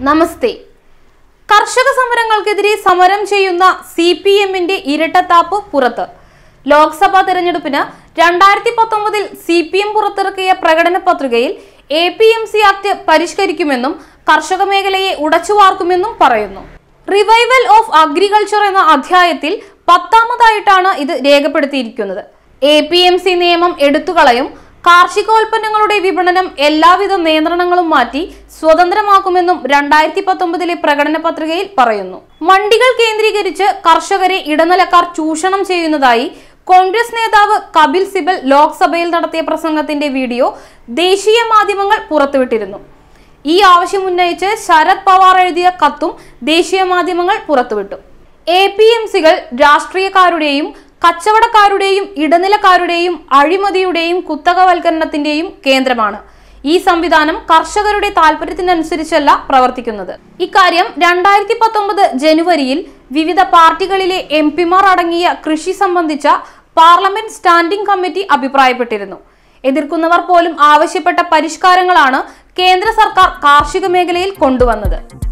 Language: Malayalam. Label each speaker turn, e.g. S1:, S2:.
S1: നമസ്തേ കർഷക സമരങ്ങൾക്കെതിരെ സമരം ചെയ്യുന്ന സി പി എമ്മിന്റെ ഇരട്ടത്താപ്പ് പുറത്ത് ലോക്സഭാ തെരഞ്ഞെടുപ്പിന് രണ്ടായിരത്തി പത്തൊമ്പതിൽ സി പി എം പുറത്തിറക്കിയ പ്രകടന പത്രികയിൽ A P M C act പരിഷ്കരിക്കുമെന്നും കർഷക മേഖലയെ ഉടച്ചുവാർക്കുമെന്നും പറയുന്നു റിവൈവൽ ഓഫ് അഗ്രികൾച്ചർ എന്ന അധ്യായത്തിൽ പത്താമതായിട്ടാണ് ഇത് രേഖപ്പെടുത്തിയിരിക്കുന്നത് എ പി എം സി നിയമം എടുത്തുകളയും കാർഷികോൽപ്പന്നങ്ങളുടെ വിപണനം എല്ലാവിധ നിയന്ത്രണങ്ങളും മാറ്റി സ്വതന്ത്രമാക്കുമെന്നും രണ്ടായിരത്തി പത്തൊമ്പതിലെ പ്രകടന പത്രികയിൽ പറയുന്നു മണ്ടികൾ കേന്ദ്രീകരിച്ച് കർഷകരെ ഇടനിലക്കാർ ചൂഷണം ചെയ്യുന്നതായി കോൺഗ്രസ് നേതാവ് കപിൽ സിബൽ ലോക്സഭയിൽ നടത്തിയ പ്രസംഗത്തിന്റെ വീഡിയോ ദേശീയ മാധ്യമങ്ങൾ പുറത്തുവിട്ടിരുന്നു ഈ ആവശ്യം ഉന്നയിച്ച് ശരത് പവാർ എഴുതിയ കത്തും ദേശീയ മാധ്യമങ്ങൾ പുറത്തുവിട്ടു എ പി എം സികൾ രാഷ്ട്രീയക്കാരുടെയും കച്ചവടക്കാരുടെയും ഇടനിലക്കാരുടെയും അഴിമതിയുടെയും കുത്തകവൽക്കരണത്തിന്റെയും കേന്ദ്രമാണ് ഈ സംവിധാനം കർഷകരുടെ താല്പര്യത്തിനനുസരിച്ചല്ല പ്രവർത്തിക്കുന്നത് ഇക്കാര്യം രണ്ടായിരത്തി പത്തൊമ്പത് ജനുവരിയിൽ വിവിധ പാർട്ടികളിലെ എം പിമാർ അടങ്ങിയ കൃഷി സംബന്ധിച്ച പാർലമെന്റ് സ്റ്റാൻഡിംഗ് കമ്മിറ്റി അഭിപ്രായപ്പെട്ടിരുന്നു എതിർക്കുന്നവർ പോലും ആവശ്യപ്പെട്ട പരിഷ്കാരങ്ങളാണ് കേന്ദ്ര സർക്കാർ കാർഷിക മേഖലയിൽ കൊണ്ടുവന്നത്